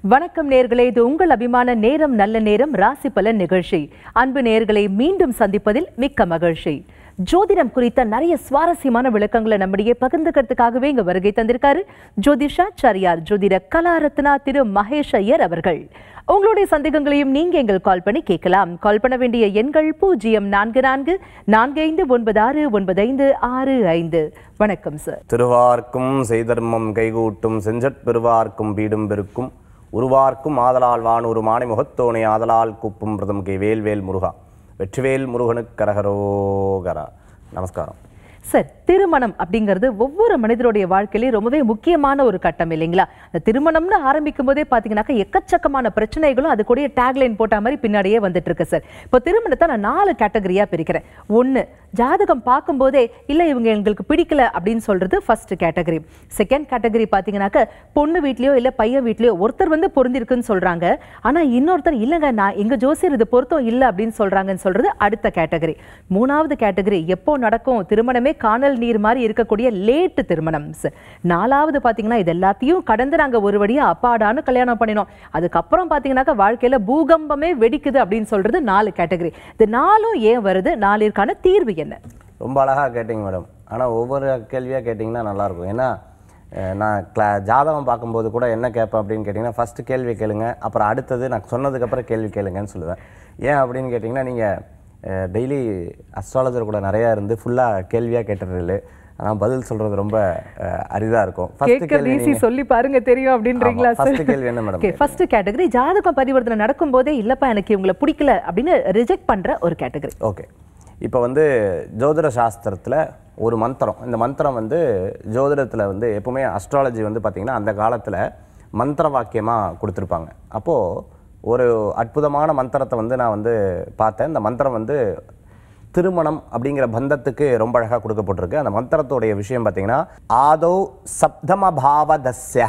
வணக்கம் நேர்களே இது உங்கள் அபிமான நேரம் நல்ல நேரம் ராசி பலன் நிகழ்ச்சி அன்பு நேர்களை மீண்டும் சந்திப்பதில் மிக்க மகிழ்ச்சி ஜோதிடம் குறித்த நிறைய சுவாரஸ்யமான விளக்கங்களை நம்மிடையே பகிர்ந்துக்கிறதுக்காகவே இங்க வருகை தந்திருக்காரு ஜோதிஷாச்சாரியார் ஜோதிட கலாரத்னா திரு மகேஷ் ஐயர் அவர்கள் உங்களுடைய சந்தேகங்களையும் நீங்க எங்கள் கால் பண்ணி கேட்கலாம் கால் பண்ண வேண்டிய எண்கள் பூஜ்ஜியம் நான்கு நான்கு நான்கு ஐந்து ஒன்பது ஆறு ஒன்பது ஐந்து ஆறு ஐந்து வணக்கம் சார் திருவார்க்கும் செய்தர்மம் கைகூட்டும் செஞ்சற் பெருவார்க்கும் பீடும் பெருக்கும் உருவார்க்கும் ஆதலால் வானூறு மானை முகத்தோனை ஆதலால் கூப்பும் பிரதம் கே வேல்வேல் முருகா வெற்றிவேல் முருகனுக்கு கரகரோகரா நமஸ்காரம் சார் திருமணம் அப்படிங்கிறது ஒவ்வொரு மனிதருடைய வாழ்க்கையிலும் ரொம்பவே முக்கியமான ஒரு கட்டம் இல்லைங்களா அந்த திருமணம்னு ஆரம்பிக்கும் போதே பார்த்தீங்கன்னாக்கா எக்கச்சக்கமான பிரச்சனைகளும் அது கூட டேக்லைன் போட்ட மாதிரி பின்னாடியே வந்துட்டு இருக்கு சார் இப்போ திருமணத்தை நான் நாலு கேட்டகரியா பிரிக்கிறேன் ஒன்று ஜாதகம் பார்க்கும்போதே இல்லை இவங்க எங்களுக்கு பிடிக்கல அப்படின்னு சொல்றது ஃபர்ஸ்ட் கேட்டகரி செகண்ட் கேட்டகரி பார்த்தீங்கன்னாக்க பொண்ணு வீட்லயோ இல்லை பையன் வீட்லயோ ஒருத்தர் வந்து பொருந்திருக்குன்னு சொல்றாங்க ஆனா இன்னொருத்தர் இல்லைங்க நான் எங்க ஜோசியர் இது பொருத்தம் இல்லை அப்படின்னு சொல்றாங்கன்னு சொல்றது அடுத்த கேட்டகரி மூணாவது கேட்டகரி எப்போ நடக்கும் திருமணமே காணல் நீர் மாதிரி இருக்கக்கூடிய லேட்டு திருமணம் sir. நாலாவது பாத்தீங்கன்னா இது எல்லாத்தையும் கடந்து நாங்க ஒரு வழியா அப்பாடான்னு கல்யாணம் பண்ணினோம் அதுக்கப்புறம் பாத்தீங்கன்னாக்கா வாழ்க்கையில பூகம்பமே வெடிக்குது அப்படின்னு சொல்றது நாலு கேட்டகரி இது நாலும் ஏன் வருது நாலிற்கான தீர்வு என்ன ரொம்ப அழகாக கேட்டிங்க மேடம் ஆனால் ஒவ்வொரு கேள்வியாக கேட்டிங்கன்னா நல்லாயிருக்கும் ஏன்னா அஹ், நான் கிளா ஜாதகம் பார்க்கும்போது கூட என்ன கேட்பேன் அப்படின்னு கேட்டிங்கன்னா ஃபஸ்ட்டு கேள்வி கேளுங்க அப்புறம் அடுத்தது நான் சொன்னதுக்கப்புறம் கேள்வி கேளுங்கன்னு சொல்லுவேன் ஏன் அப்படின்னு கேட்டிங்கன்னா நீங்கள் டெய்லி அஸ்ட்ராலஜர் கூட நிறையா இருந்து ஃபுல்லாக கேள்வியாக கேட்டுறது ஆனால் பதில் சொல்கிறது ரொம்ப அரிதாக இருக்கும் ஃபஸ்ட்டு கேட்க கேள்வி ஈஸி சொல்லி பாருங்க தெரியும் அப்படின்றீங்களா ஆமா, first கேள்வி என்ன madam ஓகே ஃபர்ஸ்ட் கேட்டகரி ஜாதகம் பரிவர்த்தனை நடக்கும் போதே இல்லப்பா எனக்கு இவங்களை பிடிக்கல அப்படின்னு ரிஜெக்ட் பண்ற ஒரு கேட்டகரி ஓகே இப்போ வந்து ஜோதிட சாஸ்திரத்தில் ஒரு மந்திரம் இந்த மந்திரம் வந்து ஜோதிடத்தில் வந்து எப்பவுமே அஸ்ட்ராலஜி வந்து பார்த்திங்கன்னா அந்த காலத்தில் மந்திர வாக்கியமாக கொடுத்துருப்பாங்க அப்போது ஒரு அற்புதமான மந்திரத்தை வந்து நான் வந்து பார்த்தேன் இந்த மந்திரம் வந்து திருமணம் அப்படிங்கிற பந்தத்துக்கு ரொம்ப அழகாக கொடுக்கப்பட்டிருக்கு அந்த மந்திரத்துடைய விஷயம் பார்த்தீங்கன்னா ஆதோ சப்தம பாவதஸ்ய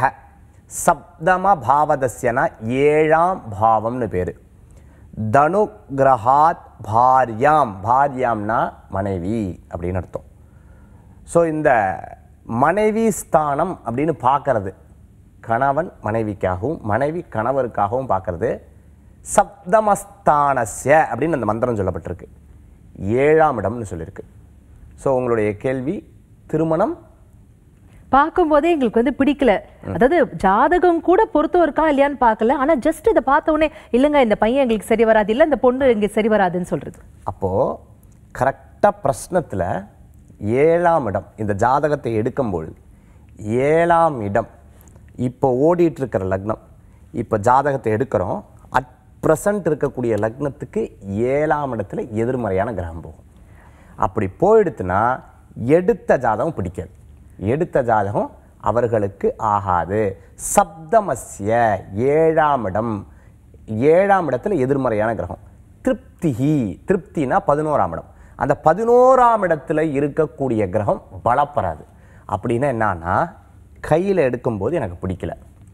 சப்தம பாவதஸ்யனா ஏழாம் பாவம்னு பேர் தனு கிரகாத் பாரியாம் பாரியாம்னா மனைவி அப்படின்னு அர்த்தம் ஸோ இந்த மனைவி ஸ்தானம் அப்படின்னு பார்க்கறது கணவன் மனைவிக்காகவும் மனைவி கணவருக்காகவும் பார்க்கறது சப்தமஸ்தானஸ்ய அப்படின்னு அந்த மந்திரம் சொல்லப்பட்டிருக்கு ஏழாம் இடம்னு சொல்லியிருக்கு ஸோ உங்களுடைய கேள்வி திருமணம் பார்க்கும்போதே எங்களுக்கு வந்து பிடிக்கல அதாவது ஜாதகம் கூட பொருத்தம் இருக்கா இல்லையான்னு பார்க்கல ஆனா ஜஸ்ட் இதை பார்த்த உடனே இல்லைங்க இந்த பையன் எங்களுக்கு சரி வராது இல்ல இந்த பொண்ணு இங்க சரி வராதுன்னு சொல்றது அப்போது கரெக்டாக பிரശ്னத்தில் ஏழாம் இடம் இந்த ஜாதகத்தை எடுக்கும்போது ஏழாம் இடம் இப்போ ஓடிட்டு இருக்கிற லக்னம் இப்போ ஜாதகத்தை எடுக்கிறோம் அட் ப்ரெசண்ட் இருக்கக்கூடிய லக்னத்துக்கு ஏழாம் இடத்துல எதிர்மறையான கிரகம் போகும் அப்படி போயிடுத்துன்னா எடுத்த ஜாதகம் பிடிக்காது எடுத்த ஜாதகம் அவர்களுக்கு ஆகாது சப்தமஸ்ய ஏழாம் இடம் ஏழாம் இடத்துல எதிர்மறையான கிரகம் திருப்திஹி திருப்தினா பதினோராம் இடம் அந்த பதினோராம் இடத்துல இருக்கக்கூடிய கிரகம் பலப்படாது அப்படின்னா என்னன்னா கையில் எடுக்கும்போது எனக்கு பிடிக்கல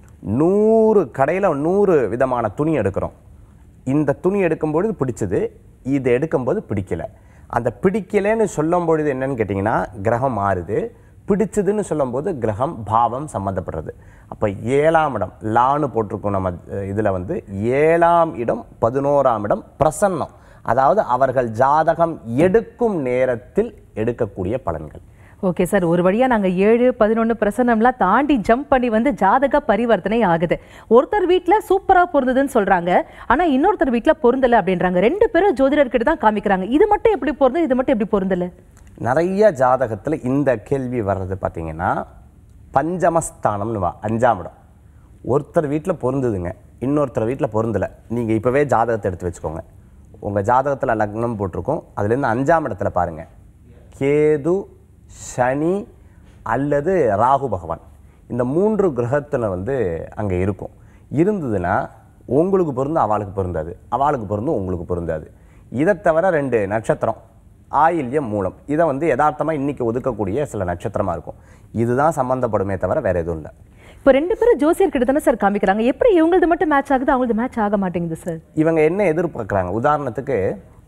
நூறு கடையில் நூறு விதமான துணி எடுக்கிறோம் இந்த துணி எடுக்கும்பொழுது பிடிச்சது இது எடுக்கும்போது பிடிக்கல அந்த பிடிக்கலைன்னு சொல்லும் பொழுது என்னன்னு கேட்டிங்கன்னா கிரகம் மாறுது பிடிச்சதுன்னு சொல்லும்போது கிரகம் பாவம் சம்மந்தப்படுறது அப்போ ஏழாம் இடம் லான்னு போட்டிருக்கோம் நம்ம இதில் வந்து ஏழாம் இடம் பதினோராம் இடம் பிரசன்னம் அதாவது அவர்கள் ஜாதகம் எடுக்கும் நேரத்தில் எடுக்கக்கூடிய பலன்கள் ஓகே சார் ஒரு வழியா நாங்க ஏழு பதினொன்னு பிரசனம்லாம் தாண்டி ஜம்ப் பண்ணி வந்து ஜாதக பரிவர்த்தனை ஆகுது ஒருத்தர் வீட்ல சூப்பரா பொருந்ததுன்னு சொல்றாங்க ஆனா இன்னொருத்தர் வீட்ல பொருந்தல அப்படின்றாங்க ரெண்டு பேரும் ஜோதிடர்கிட்ட தான் காமிக்கிறாங்க இது மட்டும் எப்படி பொருந்தது இது மட்டும் எப்படி பொருந்தல நிறைய ஜாதகத்தில் இந்த கேள்வி வர்றது பார்த்தீங்கன்னா பஞ்சமஸ்தானம்னு வா அஞ்சாம் இடம் ஒருத்தர் வீட்டில் பொருந்துதுங்க இன்னொருத்தர் வீட்டில் பொருந்தலை நீங்கள் இப்போவே ஜாதகத்தை எடுத்து வச்சுக்கோங்க உங்கள் ஜாதகத்தில் லக்னம் போட்டிருக்கோம் அதுலேருந்து அஞ்சாம் இடத்துல பாருங்கள் கேது சனி அல்லது ராகு பகவான் இந்த மூன்று கிரகத்தில் வந்து அங்கே இருக்கும் இருந்ததுன்னா உங்களுக்கு பொருந்தும் அவளுக்கு பொருந்தாது அவளுக்கு பொருந்தும் உங்களுக்கு பொருந்தாது இதை தவிர ரெண்டு நட்சத்திரம் ஆயில்யம் மூலம் இதை வந்து யதார்த்தமாக இன்னைக்கு ஒதுக்கக்கூடிய சில நட்சத்திரமாக இருக்கும் இதுதான் சம்மந்தப்படுமே தவிர வேற எதுவும் இல்லை இப்போ ரெண்டு பேரும் ஜோசியர்கிட்ட தானே சார் காமிக்கிறாங்க எப்படி இவங்களது மட்டும் மேட்ச் ஆகுது அவங்களது மேட்ச் ஆக மாட்டேங்குது சார் இவங்க என்ன எதிர்பார்க்குறாங்க உதாரணத்துக்கு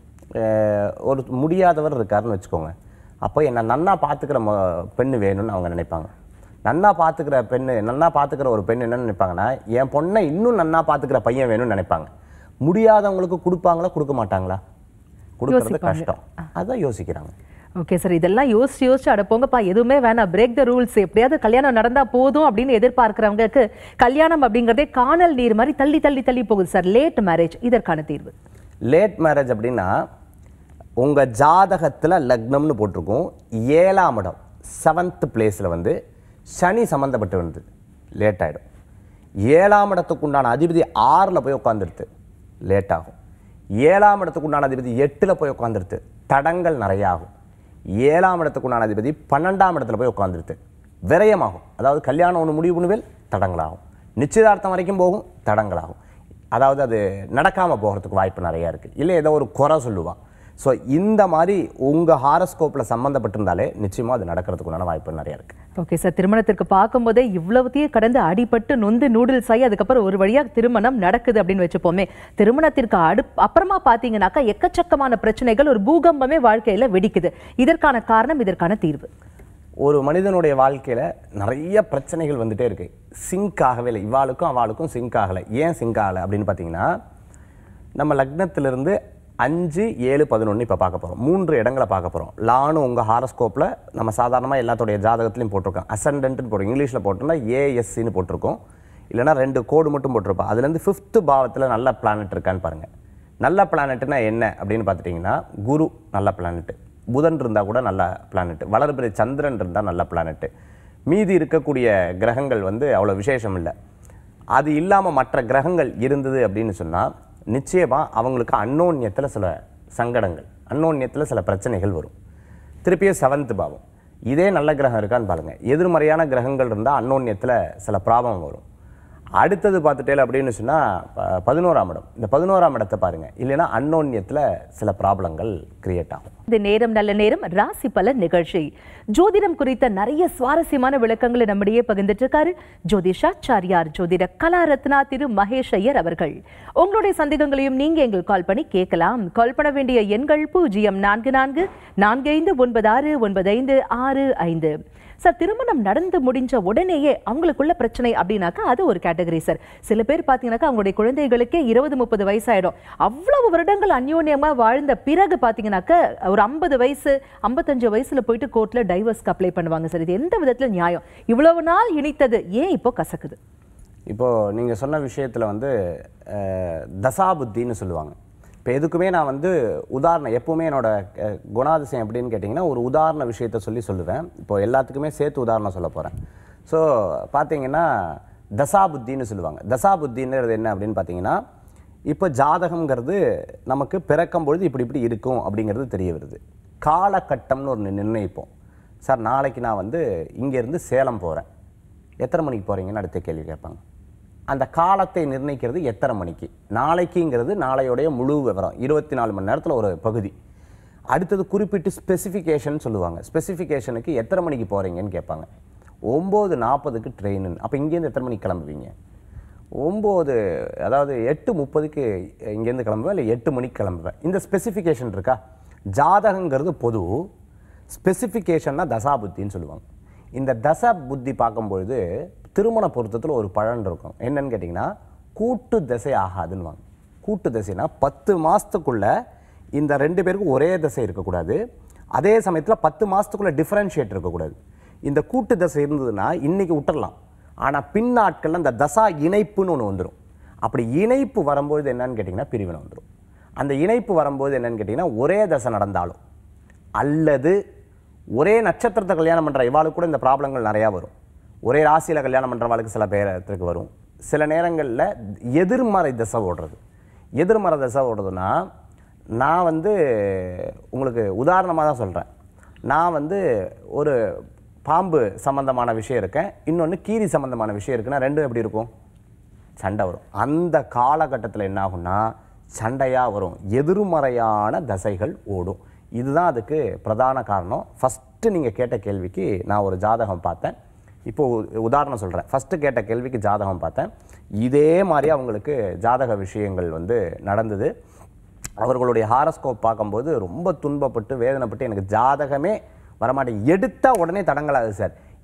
அஹ், ஒரு முடியாதவர் இருக்காருன்னு வச்சுக்கோங்க அப்போ என்னை நன்னா பார்த்துக்கிற மொ பெண்ணு வேணும்னு அவங்க நினைப்பாங்க நன்னா பார்த்துக்கிற பெண்ணு நன்னா பார்த்துக்கிற ஒரு பெண் என்னன்னு நினைப்பாங்கன்னா என் பொண்ணை இன்னும் நன்னா பார்த்துக்கிற பையன் வேணும்னு நினைப்பாங்க முடியாதவங்களுக்கு கொடுப்பாங்களா கொடுக்க மாட்டாங்களா கொடுக்கறது யோசிப்பாங்க. கஷ்டம் அதான் யோசிக்கிறாங்க ஓகே சார் இதெல்லாம் யோசிச்சு யோசிச்சு அட போங்கப்பா எதுவுமே வேணாம் பிரேக் த ரூல்ஸ் எப்படியாவது கல்யாணம் நடந்தா போதும் அப்படின்னு எதிர்பார்க்கிறவங்களுக்கு கல்யாணம் அப்படிங்கறதே காணல் நீர் மாதிரி தள்ளி தள்ளி தள்ளி போகுது சார் லேட் மேரேஜ் இதற்கான தீர்வு லேட் மேரேஜ் அப்படின்னா உங்க ஜாதகத்துல லக்னம்னு போட்டிருக்கும் ஏழாம் இடம் செவன்த் பிளேஸ்ல வந்து சனி சம்மந்தப்பட்டு வந்து லேட் ஆயிடும் ஏழாம் இடத்துக்கு உண்டான அதிபதி ஆறில் போய் உட்காந்துருது லேட் ஆகும் ஏழாம் இடத்துக்கு உண்டான அதிபதி எட்டில் போய் உட்காந்துருது தடங்கள் நிறைய ஆகும் ஏழாம் இடத்துக்கு உண்டான அதிபதி பன்னெண்டாம் இடத்துல போய் உட்காந்துருது விரயமாகும் அதாவது கல்யாணம் ஒன்று முடிவு பண்ணுவேல் தடங்களாகும் நிச்சயதார்த்தம் வரைக்கும் போகும் தடங்களாகும் அதாவது அது நடக்காமல் போகிறதுக்கு வாய்ப்பு நிறையா இருக்குது இல்லை ஏதோ ஒரு குறை சொல்லுவான் ஸோ இந்த மாதிரி உங்கள் ஹாரஸ்கோப்பில் சம்மந்தப்பட்டிருந்தாலே நிச்சயமாக அது நடக்கிறதுக்கு உண்டான வாய்ப்பு நிறையா இருக்குது ஓகே சார் திருமணத்திற்கு பார்க்கும்போதே இவ்வளவுத்தையும் கடந்து அடிபட்டு நொந்து நூடுல்ஸ் ஆகி அதுக்கப்புறம் ஒரு வழியா திருமணம் நடக்குது அப்படின்னு வச்சுப்போமே திருமணத்திற்கு அடு அப்புறமா பாத்தீங்கன்னாக்கா எக்கச்சக்கமான பிரச்சனைகள் ஒரு பூகம்பமே வாழ்க்கையில வெடிக்குது இதற்கான காரணம் இதற்கான தீர்வு ஒரு மனிதனுடைய வாழ்க்கையில் நிறைய பிரச்சனைகள் வந்துட்டே இருக்கு சிங்க் ஆகவே இல்லை இவாளுக்கும் அவளுக்கும் சிங்க் ஆகலை ஏன் சிங்க் ஆகலை அப்படின்னு பார்த்தீங்கன்னா நம்ம லக்னத்திலிருந்து அஞ்சு ஏழு பதினொன்று இப்போ பார்க்க போகிறோம் மூன்று இடங்களை பார்க்க போகிறோம் லானு உங்கள் ஹாரஸ்கோப்பில் நம்ம சாதாரணமாக எல்லாத்துடைய ஜாதகத்துலையும் போட்டிருக்கோம் அசண்டன்ட்னு போட்டு இங்கிலீஷில் போட்டிருந்தா ஏஎஸ்சின்னு போட்டிருக்கோம் இல்லைன்னா ரெண்டு கோடு மட்டும் போட்டிருப்போம் அதுலேருந்து ஃபிஃப்த்து பாவத்தில் நல்ல பிளானட் இருக்கான்னு பாருங்கள் நல்ல பிளானட்னா என்ன அப்படின்னு பார்த்துட்டிங்கன்னா குரு நல்ல பிளானட் புதன் இருந்தால் கூட நல்ல பிளானட் வளர்பிறை சந்திரன் இருந்தால் நல்ல பிளானட் மீதி இருக்கக்கூடிய கிரகங்கள் வந்து அவ்வளோ விசேஷம் இல்லை அது இல்லாமல் மற்ற கிரகங்கள் இருந்தது அப்படின்னு சொன்னால் நிச்சயமாக அவங்களுக்கு அன்னோன்யத்தில் சில சங்கடங்கள் அன்னோன்யத்தில் சில பிரச்சனைகள் வரும் திருப்பியும் செவன்த் பாவம் இதே நல்ல கிரகம் இருக்கான்னு பாருங்க எதிர்மறையான கிரகங்கள் இருந்தால் அன்னோன்யத்தில் சில ப்ராப்ளம் வரும் அடுத்தது பார்த்துட்டேல அப்படின்னு சொன்னால் பதினோராம் இடம் இந்த பதினோராம் இடத்தை பாருங்க இல்லைன்னா அன்னோன்யத்தில் சில ப்ராப்ளங்கள் கிரியேட் ஆகும் இது நேரம் நல்ல நேரம் ராசி பலன் நிகழ்ச்சி ஜோதிடம் குறித்த நிறைய சுவாரஸ்யமான விளக்கங்களை நம்மிடையே பகிர்ந்துட்டு இருக்காரு ஜோதிஷாச்சாரியார் ஜோதிட கலாரத்னா திரு மகேஷ் ஐயர் அவர்கள் உங்களுடைய சந்தேகங்களையும் நீங்க எங்களுக்கு கால் பண்ணி கேட்கலாம் கால் பண்ண வேண்டிய எண்கள் பூஜ்ஜியம் நான்கு நான்கு நான்கு ஐந்து ஒன்பது ஆறு ஒன்பது ஐந்து ஆறு ஐந்து சார் திருமணம் நடந்து முடிஞ்ச உடனேயே அவங்களுக்குள்ள பிரச்சனை அப்படின்னாக்கா அது ஒரு கேட்டகரி சார் சில பேர் பார்த்தீங்கன்னாக்கா அவங்களுடைய குழந்தைகளுக்கே இருபது முப்பது வயசாயிடும் அவ்வளவு வருடங்கள் அந்யோன்யமா வாழ்ந்த பிறகு பார்த்தீங்கன்னாக்கா ஒரு ஐம்பது வயசு ஐம்பத்தஞ்சு வயசுல போயிட்டு கோர்ட்ல டைவர்ஸ்க்கு அப்ளை பண்ணுவாங்க சார் இது எந்த விதத்துல நியாயம் இவ்வளவு நாள் இணைத்தது ஏன் இப்போ கசக்குது இப்போது நீங்கள் சொன்ன விஷயத்தில் வந்து அஹ், தசாபுத்தின்னு சொல்லுவாங்க இப்போ எதுக்குமே நான் வந்து உதாரணம் எப்பவுமே என்னோட அஹ், குணாதிசயம் எப்படின்னு கேட்டிங்கன்னா ஒரு உதாரண விஷயத்த சொல்லி சொல்லுவேன் இப்போ எல்லாத்துக்குமே சேர்த்து உதாரணம் சொல்ல போகிறேன் ஸோ பார்த்தீங்கன்னா தசாபுத்தின்னு சொல்லுவாங்க தசாபுத்தின்றது என்ன அப்படின்னு பார்த்தீங்கன்னா இப்போ ஜாதகம்ங்கிறது நமக்கு பிறக்கும் பொழுது இப்படி இப்படி இருக்கும் அப்படிங்கிறது தெரிய வருது காலகட்டம்னு ஒன்று நிர்ணயிப்போம் சார் நாளைக்கு நான் வந்து இங்கேருந்து சேலம் போகிறேன் எத்தனை மணிக்கு போகிறீங்கன்னு அடுத்த கேள்வி கேட்பாங்க அந்த காலத்தை நிர்ணயிக்கிறது எத்தனை மணிக்கு நாளைக்குங்கிறது நாளையுடைய முழு விவரம் இருபத்தி நாலு மணி நேரத்தில் ஒரு பகுதி அடுத்தது குறிப்பிட்டு ஸ்பெசிஃபிகேஷன் சொல்லுவாங்க ஸ்பெசிஃபிகேஷனுக்கு எத்தனை மணிக்கு போகிறீங்கன்னு கேட்பாங்க ஒம்பது நாற்பதுக்கு ட்ரெயின்னு அப்போ இங்கேருந்து எத்தனை மணிக்கு கிளம்புவீங்க ஒம்பது அதாவது எட்டு முப்பதுக்கு இங்கேருந்து கிளம்புவேன் இல்லை எட்டு மணிக்கு கிளம்புவேன் இந்த ஸ்பெசிஃபிகேஷன் இருக்கா ஜாதகங்கிறது பொது ஸ்பெசிஃபிகேஷன்னா தசாபுத்தின்னு சொல்லுவாங்க இந்த தசா புத்தி பார்க்கும்பொழுது திருமண பொருத்தத்தில் ஒரு பழன் இருக்கும் என்னன்னு கேட்டிங்கன்னா கூட்டு திசை ஆகாதுன்னுவாங்க கூட்டு திசைனா பத்து மாதத்துக்குள்ள இந்த ரெண்டு பேருக்கும் ஒரே திசை இருக்கக்கூடாது அதே சமயத்தில் பத்து மாதத்துக்குள்ள டிஃப்ரென்ஷியேட் இருக்கக்கூடாது இந்த கூட்டு தசை இருந்ததுன்னா இன்னைக்கு விட்டுறலாம் ஆனால் பின்னாட்களில் இந்த தசா இணைப்புன்னு ஒன்று வந்துடும் அப்படி இணைப்பு வரும்போது என்னன்னு கேட்டிங்கன்னா பிரிவினை வந்துடும் அந்த இணைப்பு வரும்போது என்னன்னு கேட்டிங்கன்னா ஒரே தசை நடந்தாலும் அல்லது ஒரே நட்சத்திரத்தை கல்யாணம் பண்ணுற இவாளுக்கு கூட இந்த ப்ராப்ளங்கள் நிறையா வரும் ஒரே ராசியில் கல்யாணம் பண்ணுறவாளுக்கு சில பேரத்துக்கு வரும் சில நேரங்களில் எதிர்மறை திசை ஓடுறது எதிர்மறை திசை ஓடுறதுன்னா நான் வந்து உங்களுக்கு உதாரணமாக தான் சொல்கிறேன் நான் வந்து ஒரு பாம்பு சம்பந்தமான விஷயம் இருக்கேன் இன்னொன்று கீரி சம்பந்தமான விஷயம் இருக்குன்னா ரெண்டும் எப்படி இருக்கும் சண்டை வரும் அந்த காலகட்டத்தில் என்ன ஆகும்னா சண்டையாக வரும் எதிர்மறையான தசைகள் ஓடும் இதுதான் அதுக்கு பிரதான காரணம் ஃபஸ்ட்டு நீங்கள் கேட்ட கேள்விக்கு நான் ஒரு ஜாதகம் பார்த்தேன் இப்போ உ- உதாரணம் சொல்கிறேன் ஃபஸ்ட்டு கேட்ட கேள்விக்கு ஜாதகம் பார்த்தேன் இதே மாதிரி அவங்களுக்கு ஜாதக விஷயங்கள் வந்து நடந்தது அவர்களுடைய ஹாரஸ்கோப் பார்க்கும்போது ரொம்ப துன்பப்பட்டு வேதனைப்பட்டு எனக்கு ஜாதகமே வரமாட்டேங்குது எடுத்தா உடனே தடங்கலாகுது சார்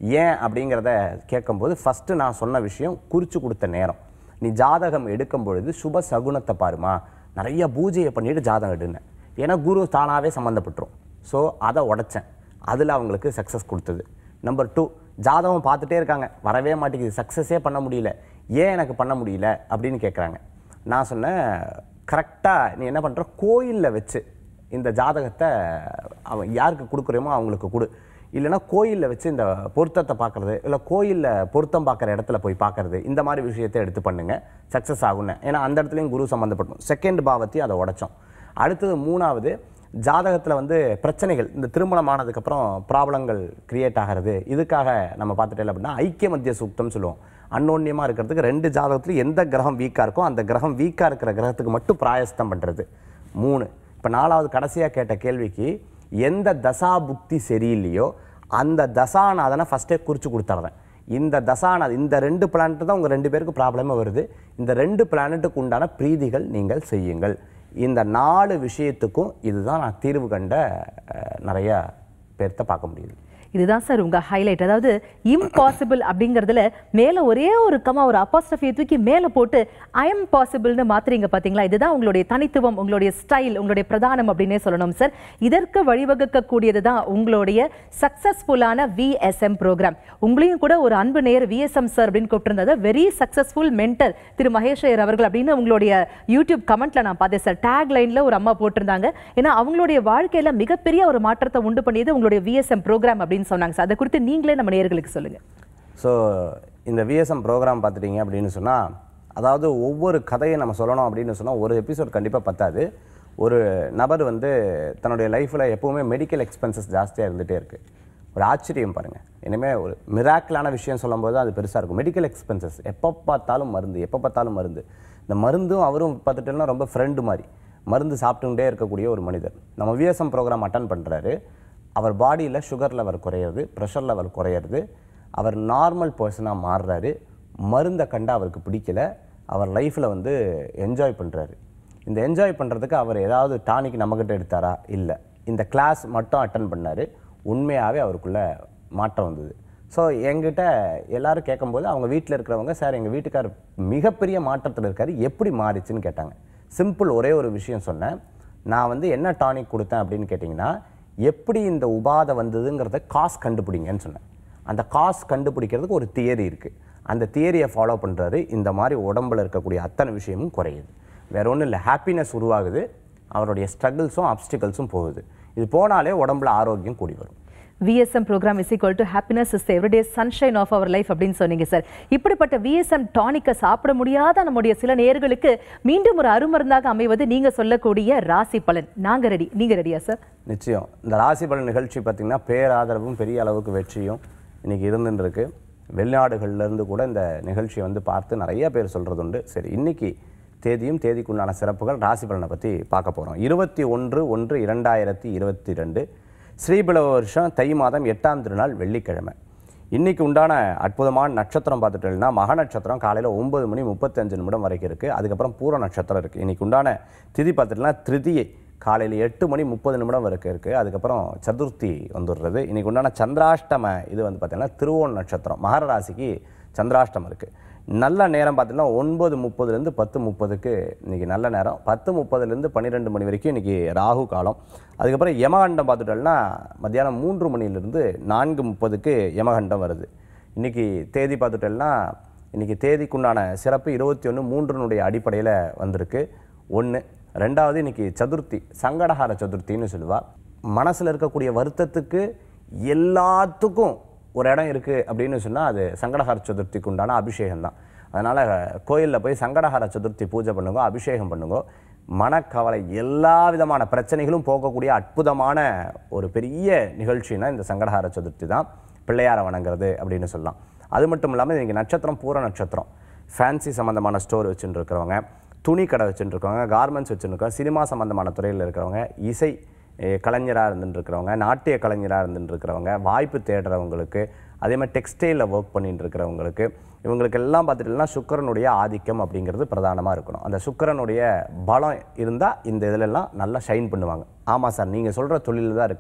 ஏன் அப்படிங்கிறத கேட்கும்போது ஃபஸ்ட்டு நான் சொன்ன விஷயம் குறித்து கொடுத்த நேரம் நீ ஜாதகம் எடுக்கும் பொழுது சுப சகுனத்தை பாருமா நிறைய பூஜையை பண்ணிட்டு ஜாதகம் எடுனேன் ஏன்னா குரு தானாகவே சம்மந்தப்பட்டுரும் ஸோ அதை உடைச்சேன் அதில் அவங்களுக்கு சக்ஸஸ் கொடுத்தது நம்பர் டூ ஜாதகம் பார்த்துட்டே இருக்காங்க வரவே மாட்டேங்குது சக்ஸஸே பண்ண முடியல ஏன் எனக்கு பண்ண முடியல அப்படின்னு கேட்குறாங்க நான் சொன்னேன் கரெக்டாக நீ என்ன பண்ணுற கோயிலில் வச்சு இந்த ஜாதகத்தை அவன் யாருக்கு கொடுக்குறோமோ அவங்களுக்கு கொடு இல்லைன்னா கோயிலில் வச்சு இந்த பொருத்தத்தை பார்க்குறது இல்லை கோயிலில் பொருத்தம் பார்க்குற இடத்துல போய் பார்க்குறது இந்த மாதிரி விஷயத்தை எடுத்து பண்ணுங்க சக்ஸஸ் ஆகும்னு ஏன்னா அந்த இடத்துலையும் குரு சம்மந்தப்படும் செகண்ட் பாவத்தையும் அதை உடைச்சோம் அடுத்தது மூணாவது ஜாதகத்தில் வந்து பிரச்சனைகள் இந்த திருமணம் ஆனதுக்கப்புறம் ப்ராப்ளங்கள் கிரியேட் ஆகிறது இதுக்காக நம்ம பார்த்துட்டே அப்படின்னா ஐக்கிய மத்திய சூக்தம் சொல்லுவோம் அன்னோன்யமாக இருக்கிறதுக்கு ரெண்டு ஜாதகத்துல எந்த கிரகம் வீக்காக இருக்கோ அந்த கிரகம் வீக்காக இருக்கிற கிரகத்துக்கு மட்டும் பிராயஸ்தம் பண்ணுறது மூணு இப்போ நாலாவது கடைசியாக கேட்ட கேள்விக்கு எந்த தசா புக்தி சரியில்லையோ அந்த தசாநாதனை ஃபஸ்ட்டே குறித்து கொடுத்துட்றேன் இந்த தசாநாத் இந்த ரெண்டு பிளானட்டு தான் உங்கள் ரெண்டு பேருக்கு ப்ராப்ளமே வருது இந்த ரெண்டு பிளானட்டுக்கு உண்டான பிரீதிகள் நீங்கள் செய்யுங்கள் இந்த நாலு விஷயத்துக்கும் இதுதான் நான் தீர்வு கண்ட அஹ், நிறைய பேர்த்த பார்க்க முடியுது இதுதான் சார் உங்க ஹைலைட் அதாவது இம்பாசிபிள் அப்படிங்கறதுல மேல ஒரே ஒரு கமா ஒரு அப்பாஸ்ட்ரஃபியை தூக்கி மேல போட்டு ஐ எம் பாசிபிள்னு மாத்துறீங்க பாத்தீங்களா இதுதான் உங்களுடைய தனித்துவம் உங்களுடைய ஸ்டைல் உங்களுடைய பிரதானம் அப்படின்னே சொல்லணும் சார் இதற்கு வழிவகுக்க கூடியது தான் உங்களுடைய சக்சஸ்ஃபுல்லான விஎஸ்எம் ப்ரோக்ராம் உங்களையும் கூட ஒரு அன்பு நேர் விஎஸ்எம் சார் அப்படின்னு கூப்பிட்டிருந்தது very successful mentor Thiru Mahesh Iyer அவர்கள் அப்படின்னு உங்களுடைய யூடியூப் கமெண்ட்ல நான் பார்த்தேன் சார் டேக் லைன்ல ஒரு அம்மா போட்டிருந்தாங்க ஏன்னா அவங்களுடைய வாழ்க்கையில மிகப்பெரிய ஒரு மாற்றத்தை உண்டு பண்ணியது உங்களுடைய விஎஸ்எம் ப்ரோக்ராம் அப்படின்னு சொன்னாங்க சார் அதை குறித்து நீங்களே நம்ம நேயர்களுக்கு சொல்லுங்க ஸோ இந்த விஎஸ்எம் ப்ரோக்ராம் பார்த்துட்டீங்க அப்படின்னு சொன்னால் அதாவது ஒவ்வொரு கதையை நம்ம சொல்லணும் அப்படின்னு சொன்னால் ஒரு எபிசோட் கண்டிப்பாக பத்தாது ஒரு நபர் வந்து தன்னுடைய லைஃப்பில் எப்போவுமே மெடிக்கல் எக்ஸ்பென்சஸ் ஜாஸ்தியாக இருந்துகிட்டே இருக்குது ஒரு ஆச்சரியம் பாருங்கள் இனிமேல் ஒரு மிராக்கிளான விஷயம் சொல்லும்போது அது பெருசாக இருக்கும் மெடிக்கல் எக்ஸ்பென்சஸ் எப்போ பார்த்தாலும் மருந்து எப்போ பார்த்தாலும் மருந்து இந்த மருந்தும் அவரும் பார்த்துட்டோம்னா ரொம்ப ஃப்ரெண்டு மாதிரி மருந்து சாப்பிட்டுட்டே இருக்கக்கூடிய ஒரு மனிதர் நம்ம விஎஸ்எம் ப்ரோக்ராம் அட்டன் பண்ணுறாரு அவர் பாடியில் சுகர் லெவல் குறையிறது ப்ரெஷர் லெவல் குறையிறது அவர் நார்மல் பர்சனாக மாறுறாரு மருந்தை கண்டு அவருக்கு பிடிக்கல அவர் லைஃப்பில் வந்து என்ஜாய் பண்ணுறாரு இந்த என்ஜாய் பண்ணுறதுக்கு அவர் ஏதாவது டானிக் நம்மக்கிட்ட எடுத்தாரா இல்லை இந்த கிளாஸ் மட்டும் அட்டன் பண்ணார் உண்மையாகவே அவருக்குள்ள மாற்றம் வந்தது ஸோ எங்கிட்ட எல்லாரும் கேட்கும்போது அவங்க வீட்டில் இருக்கிறவங்க சார் எங்கள் வீட்டுக்கார் மிகப்பெரிய மாற்றத்தில் இருக்கார் எப்படி மாறிச்சுன்னு கேட்டாங்க சிம்பிள் ஒரே ஒரு விஷயம் சொன்னேன் நான் வந்து என்ன டானிக் கொடுத்தேன் அப்படின்னு கேட்டிங்கன்னா எப்படி இந்த உபாதை வந்ததுங்கிறத காசு கண்டுபிடிங்கன்னு சொன்னேன் அந்த காசு கண்டுபிடிக்கிறதுக்கு ஒரு தியரி இருக்குது அந்த தியரியை ஃபாலோ பண்ணுறாரு இந்த மாதிரி உடம்புல இருக்கக்கூடிய அத்தனை விஷயமும் குறையுது வேற ஒன்றும் இல்லை ஹாப்பினஸ் உருவாகுது அவருடைய ஸ்ட்ரகிள்ஸும் அப்டிகல்ஸும் போகுது இது போனாலே உடம்புல ஆரோக்கியம் கூடி வரும் VSM program is equal to happiness is everyday sunshine of our life அப்படின்னு சொன்னீங்க சார் இப்படிப்பட்ட விஎஸ்எம் டானிக்கை சாப்பிட முடியாத நம்முடைய சில நேர்களுக்கு மீண்டும் ஒரு அருமருந்தாக அமைவது நீங்க சொல்லக்கூடிய ராசி பலன் நாங்க ரெடி நீங்க ரெடியா சார் நிச்சயம் இந்த ராசி பலன் நிகழ்ச்சி பார்த்திங்கன்னா பேராதரவும் பெரிய அளவுக்கு வெற்றியும் இன்னைக்கு இருந்துட்டு இருக்கு வெளிநாடுகள்ல இருந்து கூட இந்த நிகழ்ச்சியை வந்து பார்த்து நிறைய பேர் சொல்றது உண்டு சரி இன்னைக்கு தேதியும் தேதிக்குண்டான சிறப்புகள் ராசி பலனை பற்றி பார்க்க போகிறோம் இருபத்தி ஒன்று ஒன்று இரண்டாயிரத்தி இருபத்தி ரெண்டு ஸ்ரீபிளவ வருஷம் தை மாதம் எட்டாம் திருநாள் வெள்ளிக்கிழமை இன்னைக்கு உண்டான அற்புதமான நட்சத்திரம் பார்த்துட்டோம்னா மக நட்சத்திரம் காலையில் ஒன்பது மணி முப்பத்தஞ்சு நிமிடம் வரைக்கும் இருக்குது அதுக்கப்புறம் பூர நட்சத்திரம் இருக்குது இன்னைக்கு உண்டான திதி பார்த்துட்டோம்னா திருதியை காலையில் எட்டு மணி முப்பது நிமிடம் வரைக்கும் இருக்குது அதுக்கப்புறம் சதுர்த்தி வந்துடுறது இன்னைக்கு உண்டான சந்திராஷ்டம இது வந்து பார்த்தீங்கன்னா திருவோண நட்சத்திரம் மகர ராசிக்கு சந்திராஷ்டமம் இருக்குது நல்ல நேரம் பார்த்தீங்கன்னா ஒன்பது முப்பதுலேருந்து பத்து முப்பதுக்கு இன்றைக்கி நல்ல நேரம் பத்து முப்பதுலேருந்து பன்னிரெண்டு மணி வரைக்கும் இன்றைக்கி ராகு காலம் அதுக்கப்புறம் யமகண்டம் பார்த்துட்டோம்னா மத்தியானம் மூன்று மணிலேருந்து நான்கு முப்பதுக்கு யமகண்டம் வருது இன்றைக்கி தேதி பார்த்துட்டோம்னா இன்றைக்கி தேதிக்குண்டான சிறப்பு இருபத்தி ஒன்று மூன்றினுடைய அடிப்படையில் வந்திருக்கு ஒன்று ரெண்டாவது இன்னைக்கு சதுர்த்தி சங்கடஹார சதுர்த்தின்னு சொல்லுவா மனசில் இருக்கக்கூடிய வருத்தத்துக்கு எல்லாத்துக்கும் ஒரு இடம் இருக்குது அப்படின்னு சொன்னால் அது சங்கடஹார சதுர்த்திக்கு உண்டான அபிஷேகம் தான் அதனால் கோயிலில் போய் சங்கடஹார சதுர்த்தி பூஜை பண்ணுங்க அபிஷேகம் பண்ணுங்க மனக்கவலை எல்லா விதமான பிரச்சனைகளும் போகக்கூடிய அற்புதமான ஒரு பெரிய நிகழ்ச்சினா இந்த சங்கடஹார சதுர்த்தி தான் பிள்ளையாரை வணங்குறது அப்படின்னு சொல்லலாம் அது மட்டும் இல்லாமல் இன்றைக்கி நட்சத்திரம் பூர நட்சத்திரம் ஃபேன்சி சம்மந்தமான ஸ்டோர் வச்சுட்டு இருக்கிறவங்க துணி கடை வச்சுட்டு இருக்கவங்க கார்மெண்ட்ஸ் வச்சுட்டு இருக்கவங்க சினிமா சம்மந்தமான துறையில் இருக்கிறவங்க இசை கலைஞராக இருந்துட்டு இருக்கிறவங்க நாட்டிய கலைஞராக இருந்துட்டு இருக்கிறவங்க வாய்ப்பு தேடுறவங்களுக்கு அதே மாதிரி டெக்ஸ்டைலில் ஒர்க் பண்ணிட்டு இருக்கிறவங்களுக்கு இவங்களுக்கு எல்லாம் பார்த்துட்டுனா சுக்கிரனுடைய ஆதிக்கம் அப்படிங்கிறது பிரதானமாக இருக்கணும் அந்த சுக்கிரனுடைய பலம் இருந்தால் இந்த இதிலெல்லாம் நல்லா ஷைன் பண்ணுவாங்க ஆமாம் சார் நீங்கள் சொல்கிற தொழிலில் தான் இருக்கேன்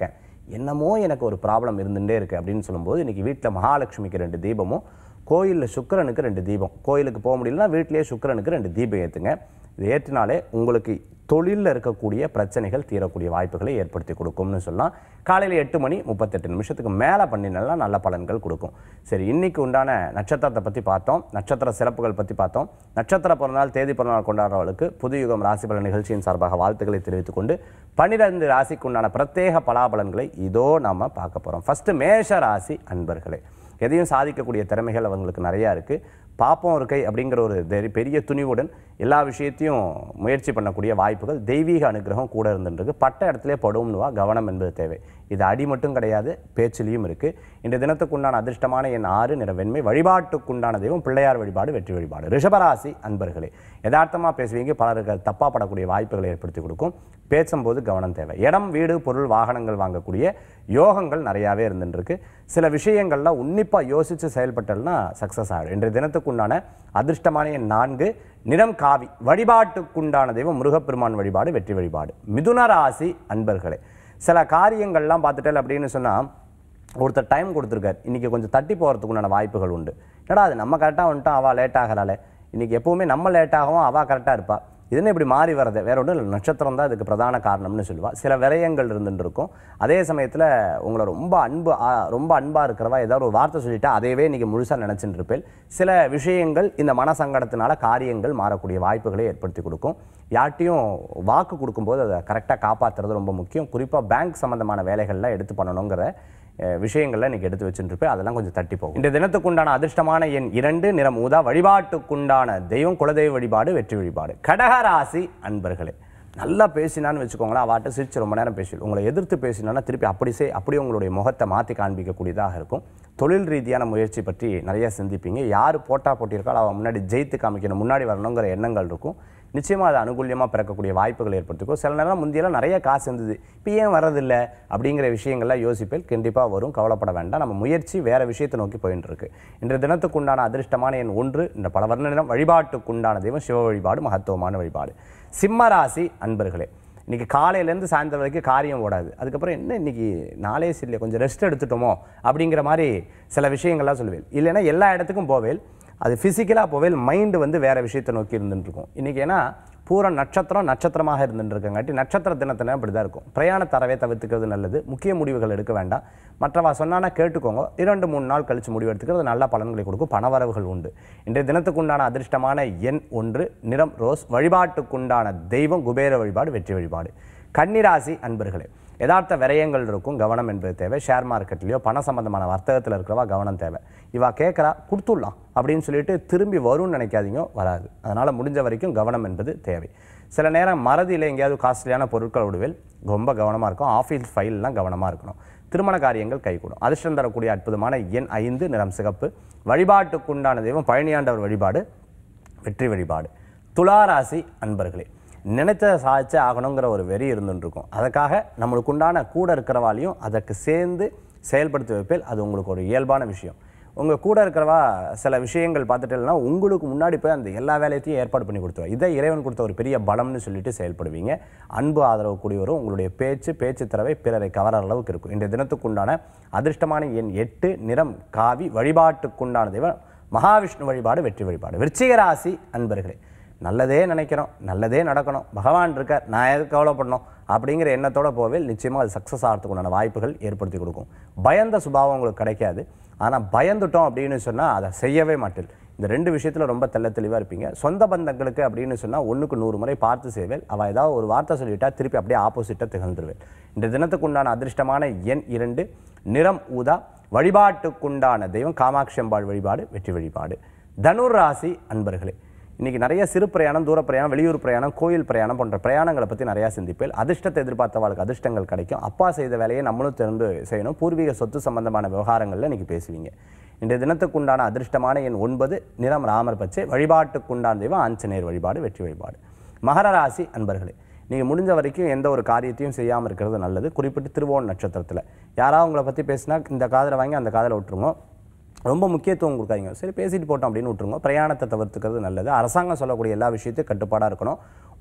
என்னமோ எனக்கு ஒரு ப்ராப்ளம் இருந்துகிட்டே இருக்குது அப்படின்னு சொல்லும்போது இன்றைக்கி வீட்டில் மகாலட்சுமிக்கு ரெண்டு தீபமும் கோயிலில் சுக்கிரனுக்கு ரெண்டு தீபம் கோயிலுக்கு போக முடியலன்னா வீட்டிலேயே சுக்கிரனுக்கு ரெண்டு தீபம் ஏற்றுங்க இது ஏற்றினாலே உங்களுக்கு தொழிலில் இருக்கக்கூடிய பிரச்சனைகள் தீரக்கூடிய வாய்ப்புகளை ஏற்படுத்தி கொடுக்கும்னு சொல்லலாம் காலையில் எட்டு மணி முப்பத்தெட்டு நிமிஷத்துக்கு மேலே பண்ணினாலாம் நல்ல பலன்கள் கொடுக்கும் சரி இன்னைக்கு உண்டான நட்சத்திரத்தை பற்றி பார்த்தோம் நட்சத்திர சிறப்புகள் பற்றி பார்த்தோம் நட்சத்திர பிறந்தநாள் தேதி பிறந்தநாள் கொண்டாடுறவர்களுக்கு புது யுகம் ராசி பலன் நிகழ்ச்சியின் சார்பாக வாழ்த்துக்களை தெரிவித்துக் கொண்டு பன்னிரெண்டு ராசிக்கு உண்டான பிரத்யேக பலாபலன்களை இதோ நாம பார்க்க போகிறோம் ஃபஸ்ட்டு மேஷ ராசி அன்பர்களே எதையும் சாதிக்கக்கூடிய திறமைகள் அவங்களுக்கு நிறையா இருக்குது பாப்பம் இருக்கை அப்படிங்கிற ஒரு தெரி- பெரிய துணிவுடன் எல்லா விஷயத்தையும் முயற்சி பண்ணக்கூடிய வாய்ப்புகள் தெய்வீக அனுகிரகம் கூட இருந்துருக்கு பட்ட இடத்துல படும்னுவா கவனம் என்பது தேவை இது அடி மட்டும் கிடையாது பேச்சிலையும் இருக்குது இந்த தினத்துக்குண்டான அதிர்ஷ்டமான என் ஆறு நிற வெண்மை வழிபாட்டுக்குண்டான தெய்வம் பிள்ளையார் வழிபாடு வெற்றி வழிபாடு ரிஷபராசி அன்பர்களே யதார்த்தமாக பேசுவீங்க பலருக்கு தப்பாக படக்கூடிய வாய்ப்புகளை ஏற்படுத்தி கொடுக்கும் பேசும்போது கவனம் தேவை இடம் வீடு பொருள் வாகனங்கள் வாங்கக்கூடிய யோகங்கள் நிறையாவே இருந்துருக்கு சில விஷயங்கள்லாம் உன்னிப்பாக யோசித்து செயல்பட்டல்னா சக்ஸஸ் ஆகிடும் இன்றைய தினத்துக்குண்டான அதிர்ஷ்டமான எண் நான்கு நிறம் காவி வழிபாட்டுக்குண்டான தெய்வம் முருகப்பெருமான் வழிபாடு வெற்றி வழிபாடு மிதுன ராசி அன்பர்களே சில காரியங்கள்லாம் பார்த்துட்டல் அப்படின்னு சொன்னால் ஒருத்தர் டைம் கொடுத்துருக்காரு இன்றைக்கி கொஞ்சம் தட்டி போகிறதுக்குண்டான வாய்ப்புகள் உண்டு என்னடா அது நம்ம கரெக்டாக வந்துட்டோம் அவள் லேட் ஆகிறாளே இன்றைக்கி எப்போவுமே நம்ம லேட் ஆகவும் அவள் கரெக்டாக இருப்பா இது என்ன இப்படி மாறி வர்றது வேற ஒன்றும் இல்லை நட்சத்திரம் தான் இதுக்கு பிரதான காரணம்னு சொல்லுவா சில விரயங்கள் இருந்துட்டு இருக்கும் அதே சமயத்தில் உங்களை ரொம்ப அன்பு ஆ, ரொம்ப அன்பாக இருக்கிறவா ஏதாவது ஒரு வார்த்தை சொல்லிட்டா அதையவே நீங்கள் முழுசாக நினச்சிட்டு இருப்பேன் சில விஷயங்கள் இந்த மனசங்கடத்தினால காரியங்கள் மாறக்கூடிய வாய்ப்புகளை ஏற்படுத்தி கொடுக்கும் யார்ட்டையும் வாக்கு கொடுக்கும்போது அதை கரெக்டாக காப்பாற்றுறது ரொம்ப முக்கியம் குறிப்பாக பேங்க் சம்மந்தமான வேலைகள்லாம் எடுத்து பண்ணணுங்கிற அஹ், விஷயங்கள்ல இன்னைக்கு எடுத்து வச்சுருப்பேன் அதெல்லாம் கொஞ்சம் தட்டி போகும் இந்த தினத்துக்குண்டான அதிர்ஷ்டமான எண் இரண்டு நிறம் ஊதா வழிபாட்டுக்குண்டான தெய்வம் குலதெய்வ வழிபாடு வெற்றி வழிபாடு கடகராசி அன்பர்களே நல்லா பேசினான்னு வச்சுக்கோங்களேன் அவாட்ட சிரிச்சு ரொம்ப நேரம் பேசி உங்களை எதிர்த்து பேசினான்னா திருப்பி அப்படி செய் அப்படியே உங்களுடைய முகத்தை மாற்றி காண்பிக்கக்கூடியதாக இருக்கும் தொழில் ரீதியான முயற்சி பற்றி நிறைய சிந்திப்பீங்க யார் போட்டா போட்டியிருக்காளோ அவன் முன்னாடி ஜெயித்து காமிக்கணும் முன்னாடி வரணுங்கிற எண்ணங்கள் இருக்கும் நிச்சயமாக அது அனுகூலியமாக பிறக்கக்கூடிய வாய்ப்புகள் ஏற்படுத்திக்கும் சில நேரம் முந்தியெல்லாம் நிறைய காசு இருந்தது இப்போ ஏன் வரதில்லை அப்படிங்கிற விஷயங்கள்லாம் யோசிப்பேன் கண்டிப்பாக வரும் கவலைப்பட வேண்டாம் நம்ம முயற்சி வேறு விஷயத்தை நோக்கி போயின்னு இருக்கு இன்றைய தினத்துக்குண்டான அதிர்ஷ்டமான எண் ஒன்று இந்த பல வர்ண நிறம் வழிபாட்டுக்குண்டான தெய்வம் சிவ வழிபாடு மகத்துவமான வழிபாடு சிம்ம ராசி அன்பர்களே இன்னைக்கு காலையிலேருந்து சாயந்தரம் வரைக்கும் காரியம் ஓடாது அதுக்கப்புறம் என்ன இன்னைக்கு நாளே சரியில்லை கொஞ்சம் ரெஸ்ட் எடுத்துட்டோமோ அப்படிங்கிற மாதிரி சில விஷயங்கள்லாம் சொல்லுவேன் இல்லைன்னா எல்லா இடத்துக்கும் போவேல் அது ஃபிசிக்கலாக போவேல் மைண்டு வந்து வேற விஷயத்தை நோக்கி இருந்துட்டு இருக்கும் இன்றைக்கி ஏன்னா பூரா நட்சத்திரம் நட்சத்திரமாக இருந்துட்டு இருக்கங்காட்டி நட்சத்திர தினத்தின அப்படி தான் இருக்கும் பிரயாண தரவே தவிர்த்துக்கிறது நல்லது முக்கிய முடிவுகள் எடுக்க வேண்டாம் மற்றவா சொன்னானா கேட்டுக்கோங்க இரண்டு மூணு நாள் கழிச்சு முடிவு எடுத்துக்கிறது நல்ல பலன்களை கொடுக்கும் பணவரவுகள் உண்டு இன்றைய தினத்துக்குண்டான அதிர்ஷ்டமான எண் ஒன்று நிறம் ரோஸ் வழிபாட்டுக்குண்டான தெய்வம் குபேர வழிபாடு வெற்றி வழிபாடு கன்னிராசி அன்பர்களே யதார்த்த விரயங்கள் இருக்கும் கவனம் என்பது தேவை ஷேர் மார்க்கெட்லையோ பண சம்பந்தமான வர்த்தகத்தில் இருக்கிறவா கவனம் தேவை இவா கேட்குறா கொடுத்துடலாம் அப்படின்னு சொல்லிட்டு திரும்பி வரும்னு நினைக்காதீங்க வராது அதனால் முடிஞ்ச வரைக்கும் கவனம் என்பது தேவை சில நேரம் மறதியில் எங்கேயாவது காஸ்ட்லியான பொருட்கள் விடுவேல் ரொம்ப கவனமாக இருக்கும் ஆஃபீஸ் ஃபைல்லாம் கவனமாக இருக்கணும் திருமண காரியங்கள் கைகூடும் அதிர்ஷ்டம் தரக்கூடிய அற்புதமான எண் ஐந்து நிறம் சிகப்பு வழிபாட்டுக்குண்டான தெய்வம் பழனியாண்டவர் வழிபாடு வெற்றி வழிபாடு துளாராசி அன்பர்களே நினைத்ததை சாதிச்சே ஆகணுங்கிற ஒரு வெறி இருந்துட்டு இருக்கும் அதுக்காக நம்மளுக்கு உண்டான கூட இருக்கிறவாலையும் அதற்கு சேர்ந்து செயல்படுத்தி வைப்பேல் அது உங்களுக்கு ஒரு இயல்பான விஷயம் உங்கள் கூட இருக்கிறவா சில விஷயங்கள் பார்த்துட்டேன்னா உங்களுக்கு முன்னாடி போய் அந்த எல்லா வேலையத்தையும் ஏற்பாடு பண்ணி கொடுத்துருவா இதை இறைவன் கொடுத்த ஒரு பெரிய பலம்னு சொல்லிட்டு செயல்படுவீங்க அன்பு ஆதரவு கூடியவரும் உங்களுடைய பேச்சு பேச்சு திறவை பிறரை கவர அளவுக்கு இருக்கும் இந்த தினத்துக்குண்டான அதிர்ஷ்டமான எண் எட்டு நிறம் காவி வழிபாட்டுக்குண்டான தெய்வம் மகாவிஷ்ணு வழிபாடு வெற்றி வழிபாடு விருச்சிக ராசி அன்பர்களே நல்லதே நினைக்கிறோம் நல்லதே நடக்கணும் பகவான் இருக்கார் நான் எதுக்கு கவலைப்படணும் அப்படிங்கிற எண்ணத்தோட போவே நிச்சயமாக அது சக்ஸஸ் ஆகிறதுக்கு உண்டான வாய்ப்புகள் ஏற்படுத்தி கொடுக்கும் பயந்த சுபாவம் உங்களுக்கு கிடைக்காது ஆனால் பயந்துட்டோம் அப்படின்னு சொன்னால் அதை செய்யவே மாட்டேன் இந்த ரெண்டு விஷயத்தில் ரொம்ப தெள்ள தெளிவாக இருப்பீங்க சொந்த பந்தங்களுக்கு அப்படின்னு சொன்னால் ஒன்றுக்கு நூறு முறை பார்த்து செய்வேல் அவள் ஏதாவது ஒரு வார்த்தை சொல்லிட்டா திருப்பி அப்படியே ஆப்போசிட்டாக திகழ்ந்துருவேன் இந்த தினத்துக்கு உண்டான அதிர்ஷ்டமான எண் இரண்டு நிறம் ஊதா வழிபாட்டுக்குண்டான தெய்வம் காமாட்சி அம்பாள் வழிபாடு வெற்றி வழிபாடு தனுர் ராசி அன்பர்களே இன்னைக்கு நிறைய சிறு பிரயாணம் தூர பிரயாணம் வெளியூர் பிரயாணம் கோயில் பிரயாணம் போன்ற பிரயாணங்களை பற்றி நிறையா சிந்திப்பேன் அதிர்ஷ்டத்தை எதிர்பார்த்தவாளுக்கு அதிர்ஷ்டங்கள் கிடைக்கும் அப்பா செய்த வேலையை நம்மளும் திறந்து செய்யணும் பூர்வீக சொத்து சம்பந்தமான விவகாரங்களில் இன்னைக்கு பேசுவீங்க இன்றைய தினத்துக்குண்டான அதிர்ஷ்டமான எண் ஒன்பது நிறம் ராமர் பச்சை வழிபாட்டுக்குண்டான தெய்வம் ஆஞ்சநேயர் வழிபாடு வெற்றி வழிபாடு மகர ராசி அன்பர்களே நீங்கள் முடிஞ்ச வரைக்கும் எந்த ஒரு காரியத்தையும் செய்யாமல் இருக்கிறது நல்லது குறிப்பிட்டு திருவோண நட்சத்திரத்தில் யாராவது உங்களை பற்றி பேசினா இந்த காதில் வாங்கி அந்த காதில் விட்டுருங்க ரொம்ப முக்கியத்துவம் கொடுக்காதீங்க சரி பேசிட்டு போட்டோம் அப்படின்னு விட்டுருங்க பிரயாணத்தை தவிர்த்துக்கிறது நல்லது அரசாங்கம் சொல்லக்கூடிய எல்லா விஷயத்தையும் கட்டுப்பாடாக இருக்கணும்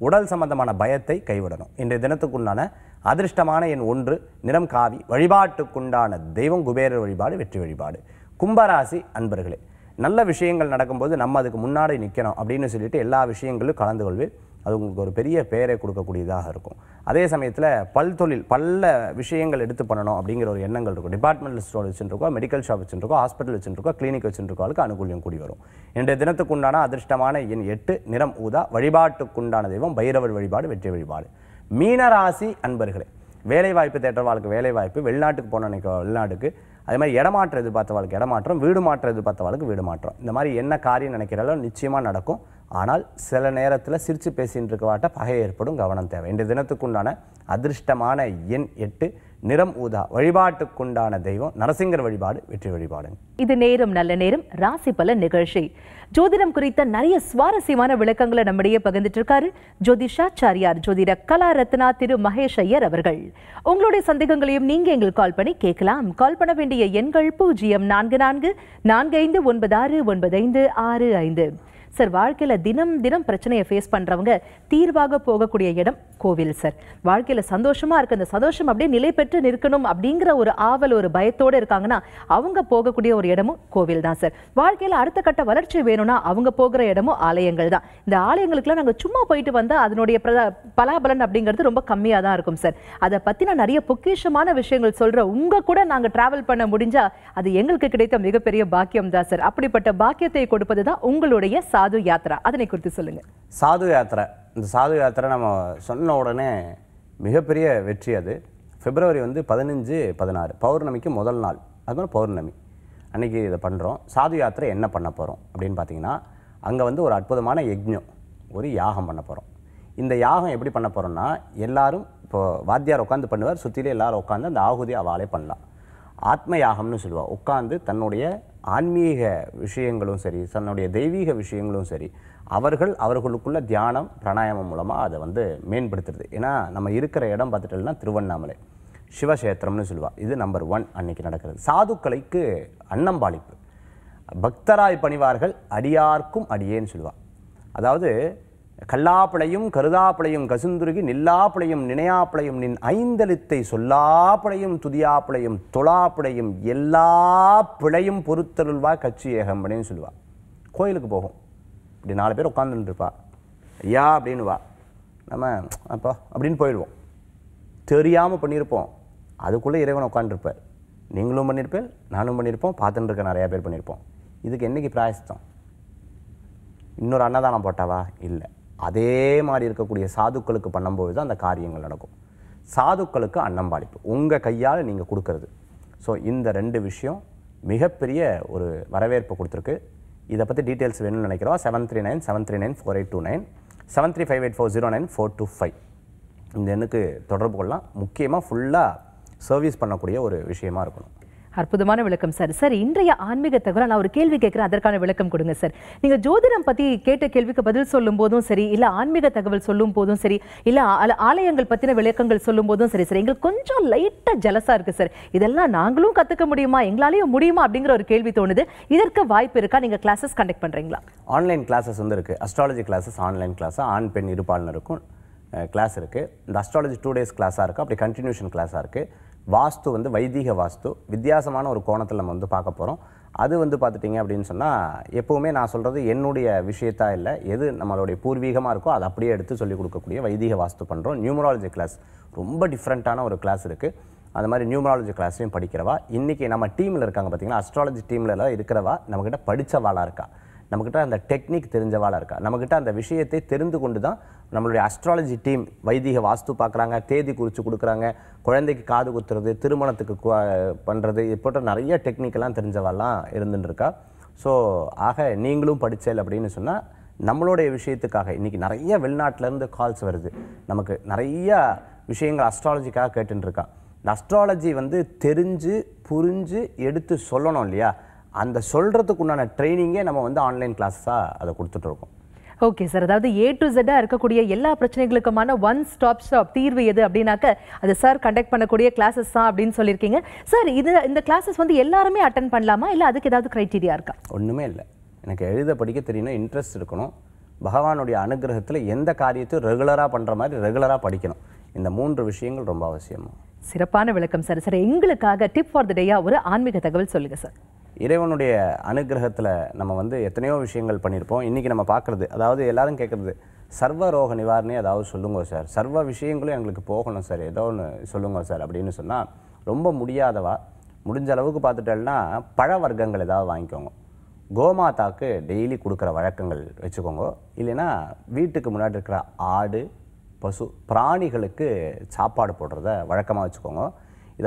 உடல் சம்பந்தமான பயத்தை கைவிடணும் இன்றைய தினத்துக்குண்டான அதிர்ஷ்டமான எண் ஒன்று நிறம் காவி வழிபாட்டுக்குண்டான தெய்வம் குபேரர் வழிபாடு வெற்றி வழிபாடு கும்பராசி அன்பர்களே நல்ல விஷயங்கள் நடக்கும்போது நம்ம அதுக்கு முன்னாடி நிற்கணும் அப்படின்னு சொல்லிட்டு எல்லா விஷயங்களும் கலந்து கொள்வேன் அது உங்களுக்கு ஒரு பெரிய பெயரை கொடுக்கக்கூடியதாக இருக்கும் அதே சமயத்தில் பல் தொழில் பல்ல விஷயங்கள் எடுத்து பண்ணணும் அப்படிங்கிற ஒரு எண்ணங்கள் இருக்கும் டிபார்ட்மெண்டல் ஸ்டோர் வச்சுருக்கோம் மெடிக்கல் ஷாப் வச்சுருக்கோம் ஹாஸ்பிட்டல் வச்சுருக்கோம் கிளினிக் வச்சுருக்கோம் அனுகூல்யம் கூடி வரும் இன்றைய தினத்துக்குண்டான அதிர்ஷ்டமான எண் எட்டு நிறம் ஊதா வழிபாட்டுக்குண்டான தெய்வம் பைரவர் வழிபாடு வெற்றி வழிபாடு மீனராசி அன்பர்களே வேலைவாய்ப்பு தேட்டவாளுக்கு வேலைவாய்ப்பு வெளிநாட்டுக்கு போன அன்னைக்கு வெளிநாட்டுக்கு அதே மாதிரி இடமாற்றம் எதிர்பார்த்தவாளுக்கு இடமாற்றம் வீடு மாற்றம் எதிர்பார்த்தவாளுக்கு வீடு மாற்றம் இந்த மாதிரி என்ன காரியம் நினைக்கிறாலும் நிச்சயமாக நடக்கும் ஆனால் சில நேரத்தில் சிரித்து பேசின்னு இருக்கவாட்ட பகை ஏற்படும் கவனம் தேவை இன்றைய தினத்துக்குண்டான அதிர்ஷ்டமான எண் எட்டு நிறம் ஊதா வழிபாட்டுக்குண்டான தெய்வம் நரசிங்கர் வழிபாடு வெற்றி வழிபாடுங்க இது நேரம் நல்ல நேரம் ராசி பலன் நிகழ்ச்சி ஜோதிடம் குறித்த நிறைய சுவாரஸ்யமான விளக்கங்களை நம்மிடையே பகிர்ந்துட்டு இருக்காரு ஜோதிஷாச்சாரியார் ஜோதிட கலா ரத்னா திரு மகேஷ் ஐயர் அவர்கள் உங்களுடைய சந்தேகங்களையும் நீங்க எங்களுக்கு கால் பண்ணி கேட்கலாம் கால் பண்ண வேண்டிய எண்கள் பூஜ்ஜியம் நான்கு நான்கு நான்கு ஐந்து ஒன்பது ஆறு ஒன்பது ஐந்து ஆறு ஐந்து சார் வாழ்க்கையில தினம் தினம் பிரச்சனையை ஃபேஸ் பண்றவங்க தீர்வாக போகக்கூடிய இடம் கோவில் சார் வாழ்க்கையில சந்தோஷமா இருக்கு அந்த சந்தோஷம் அப்படியே நிலை பெற்று நிற்கணும் அப்படிங்கிற ஒரு ஆவல் ஒரு பயத்தோட இருக்காங்கன்னா அவங்க போகக்கூடிய ஒரு இடமும் கோவில் தான் சார் வாழ்க்கையில அடுத்த கட்ட வளர்ச்சி வேணும்னா அவங்க போகிற இடமும் ஆலயங்கள் தான் இந்த ஆலயங்களுக்குலாம் நாங்க சும்மா போயிட்டு வந்தா அதனுடைய பிரத- பலாபலன் அப்படிங்கிறது ரொம்ப கம்மியா தான் இருக்கும் சார் அதை பத்தின நிறைய பொக்கிஷமான விஷயங்கள் சொல்ற உங்க கூட நாங்க டிராவல் பண்ண முடிஞ்சா அது எங்களுக்கு கிடைத்த மிகப்பெரிய பாக்கியம் தான் சார் அப்படிப்பட்ட பாக்கியத்தை கொடுப்பது தான் உங்களுடைய சாது யாத்ரா அதனை குறித்து சொல்லுங்க சாது யாத்திரை இந்த சாது யாத்திரை நம்ம சொன்ன உடனே மிகப்பெரிய வெற்றி அது பிப்ரவரி வந்து பதினஞ்சு பதினாறு பௌர்ணமிக்கு முதல் நாள் அது மாதிரி பௌர்ணமி அன்னைக்கு இதை பண்ணுறோம் சாது யாத்திரை என்ன பண்ண போகிறோம் அப்படின்னு பார்த்தீங்கன்னா அங்கே வந்து ஒரு அற்புதமான யஜ்ஞம் ஒரு யாகம் பண்ண போகிறோம் இந்த யாகம் எப்படி பண்ண போகிறோம்னா எல்லாரும் இப்போ வாத்தியார் உட்காந்து பண்ணுவார் சுற்றிலே எல்லாரும் உட்காந்து அந்த ஆகுதி அவாளே பண்ணலாம் ஆத்ம யாகம்னு சொல்லுவா உட்காந்து தன்னுடைய ஆன்மீக விஷயங்களும் சரி தன்னுடைய தெய்வீக விஷயங்களும் சரி அவர்கள் அவர்களுக்குள்ள தியானம் பிராணாயாமம் மூலமாக அதை வந்து மேம்படுத்துறது ஏன்னா நம்ம இருக்கிற இடம் பார்த்துட்டோம்னா திருவண்ணாமலை சிவக்ஷேத்திரம்னு சொல்லுவா இது நம்பர் ஒன் அன்னைக்கு நடக்கிறது சாதுக்களைக்கு அன்னம்பாளிப்பு பக்தராய் பணிவார்கள் அடியார்க்கும் அடியேன்னு சொல்லுவா அதாவது கல்லாப்பிளையும் கருதாப்பிளையும் கசுந்துருகி நில்லாப்பிளையும் நினையாப்பிளையும் நின் ஐந்தலித்தை சொல்லாப்பிளையும் துதியாப்பிளையும் தொழாப்பிளையும் எல்லா பிழையும் பொறுத்தருள்வா கட்சி ஏகம்படின்னு சொல்லுவா கோயிலுக்கு போகும் இப்படி நாலு பேர் உட்காந்துட்டு இருப்பா ஐயா அப்படின்னு வா நம்ம அப்பா அப்படின்னு போயிடுவோம் தெரியாமல் பண்ணியிருப்போம் அதுக்குள்ளே இறைவன் உட்காந்துருப்பார் நீங்களும் பண்ணியிருப்பேன் நானும் பண்ணியிருப்போம் பார்த்துட்டு இருக்க நிறையா பேர் பண்ணியிருப்போம் இதுக்கு என்னைக்கு பிராயசித்தம் இன்னொரு அன்னதானம் போட்டாவா இல்லை அதே மாதிரி இருக்கக்கூடிய சாதுக்களுக்கு பண்ணும்போது தான் அந்த காரியங்கள் நடக்கும் சாதுக்களுக்கு அன்னம்பாளிப்பு உங்கள் கையால் நீங்கள் கொடுக்கறது ஸோ இந்த ரெண்டு விஷயம் மிகப்பெரிய ஒரு வரவேற்பு கொடுத்துருக்கு இதை பற்றி டீட்டெயில்ஸ் வேணும்னு நினைக்கிறோம் seven three nine seven three nine four eight two nine seven three five eight four zero nine four two five இந்த எண்ணுக்கு தொடர்பு கொள்ளலாம் முக்கியமாக ஃபுல்லாக சர்வீஸ் பண்ணக்கூடிய ஒரு விஷயமா இருக்கணும் அற்புதமான விளக்கம் சார் சார் இன்றைய ஆன்மீக தகவல் நான் ஒரு கேள்வி கேட்கிறேன் அதற்கான விளக்கம் கொடுங்க சார் நீங்க ஜோதிடம் பத்தி கேட்ட கேள்விக்கு பதில் சொல்லும் போதும் சரி இல்ல ஆன்மீக தகவல் சொல்லும் போதும் சரி இல்ல ஆல- ஆலயங்கள் பத்தின விளக்கங்கள் சொல்லும் போதும் சரி சார் எங்களுக்கு கொஞ்சம் லைட்டா ஜலசா இருக்கு சார் இதெல்லாம் நாங்களும் கத்துக்க முடியுமா எங்களாலேயும் முடியுமா அப்படிங்கிற ஒரு கேள்வி தோணுது இதற்கு வாய்ப்பு இருக்கா நீங்க கிளாஸஸ் கண்டக்ட் பண்றீங்களா ஆன்லைன் கிளாஸஸ் வந்து இருக்குது அஸ்ட்ராலஜி கிளாஸஸ் ஆன்லைன் கிளாஸ் ஆண் பெண் இருபாலருக்கும் கிளாஸ் இருக்குது இந்த அஸ்ட்ராலஜி டூ டேஸ் கிளாஸாக இருக்குது அப்படி கண்டினியூஷன் கிளாஸாக இருக்குது வாஸ்து வந்து வைதிக வாஸ்து வித்தியாசமான ஒரு கோணத்தில் நம்ம வந்து பார்க்க போகிறோம் அது வந்து பார்த்துட்டிங்க அப்படின்னு சொன்னால் எப்போவுமே நான் சொல்கிறது என்னுடைய விஷயத்தா இல்லை எது நம்மளுடைய பூர்வீகமாக இருக்கோ அதை அப்படியே எடுத்து சொல்லிக் கொடுக்கக்கூடிய வைதிக வாஸ்து பண்ணுறோம் நியூமராலஜி கிளாஸ் ரொம்ப டிஃப்ரெண்ட்டான ஒரு கிளாஸ் இருக்குது அந்த மாதிரி நியூமராலஜி கிளாஸ்லையும் படிக்கிறவா இன்றைக்கி நம்ம டீமில் இருக்காங்க பார்த்தீங்களா அஸ்ட்ராலஜி டீமில் எல்லாம் இருக்கிறவா நம்மக்கிட்ட படித்தவாளாக இருக்கா நம்மக்கிட்ட அந்த டெக்னிக் தெரிஞ்சவாளாக இருக்கா நம்மக்கிட்ட அந்த விஷயத்தை தெரிந்து கொண்டு தான் நம்மளுடைய அஸ்ட்ராலஜி டீம் வைதிக வாஸ்து பார்க்குறாங்க தேதி குறித்து கொடுக்குறாங்க குழந்தைக்கு காது குத்துறது திருமணத்துக்கு கு- பண்றது இது போன்ற நிறைய டெக்னிக்கெல்லாம் தெரிஞ்சவாலாம் இருந்துட்டு இருக்கா ஸோ ஆக நீங்களும் படிச்சல் அப்படின்னு சொன்னால் நம்மளுடைய விஷயத்துக்காக இன்றைக்கி நிறைய வெளிநாட்டிலேருந்து கால்ஸ் வருது நமக்கு நிறைய விஷயங்கள் அஸ்ட்ராலஜிக்காக கேட்டுட்டு இருக்கா இந்த அஸ்ட்ராலஜி வந்து தெரிஞ்சு புரிஞ்சு எடுத்து சொல்லணும் இல்லையா அந்த சொல்கிறதுக்கு உண்டான ட்ரைனிங்கே நம்ம வந்து ஆன்லைன் கிளாஸஸாக அதை கொடுத்துட்ருக்கோம் ஓகே சார் அதாவது ஏ டு ஜெட்டா இருக்கக்கூடிய எல்லா பிரச்சனைகளுக்குமான ஒன் ஸ்டாப் ஸ்டாப் தீர்வு எது அப்படின்னாக்க அது சார் கண்டக்ட் பண்ணக்கூடிய கிளாஸஸ் தான் அப்படின்னு சொல்லியிருக்கீங்க சார் இது இந்த கிளாஸஸ் வந்து எல்லாருமே அட்டன் பண்ணலாமா இல்ல அதுக்கு ஏதாவது கிரைட்டீரியா இருக்கா ஒன்றுமே இல்லை எனக்கு எழுத படிக்க தெரியணும் இன்ட்ரெஸ்ட் இருக்கணும் பகவானுடைய அனுகிரகத்தில் எந்த காரியத்தையும் ரெகுலராக பண்ணுற மாதிரி ரெகுலராக படிக்கணும் இந்த மூன்று விஷயங்கள் ரொம்ப அவசியம் சிறப்பான விளக்கம் சார் சார் எங்களுக்காக டிப் ஃபார் த டேயா ஒரு ஆன்மீக தகவல் சொல்லுங்க சார் இறைவனுடைய அனுகிரகத்தில் நம்ம வந்து எத்தனையோ விஷயங்கள் பண்ணியிருப்போம் இன்றைக்கி நம்ம பார்க்குறது அதாவது எல்லாரும் கேட்குறது சர்வ ரோக நிவாரணி ஏதாவது சொல்லுங்க சார் சர்வ விஷயங்களும் எங்களுக்கு போகணும் சார் ஏதோ ஒன்று சொல்லுங்க சார் அப்படின்னு சொன்னால் ரொம்ப முடியாதவா முடிஞ்ச அளவுக்கு பார்த்துட்டேன்னா பழ வர்க்கங்கள் ஏதாவது வாங்கிக்கோங்க கோமாதாக்கு டெய்லி கொடுக்குற வழக்கங்கள் வச்சுக்கோங்க இல்லைன்னா வீட்டுக்கு முன்னாடி இருக்கிற ஆடு பசு பிராணிகளுக்கு சாப்பாடு போடுறத வழக்கமாக வச்சுக்கோங்க இதை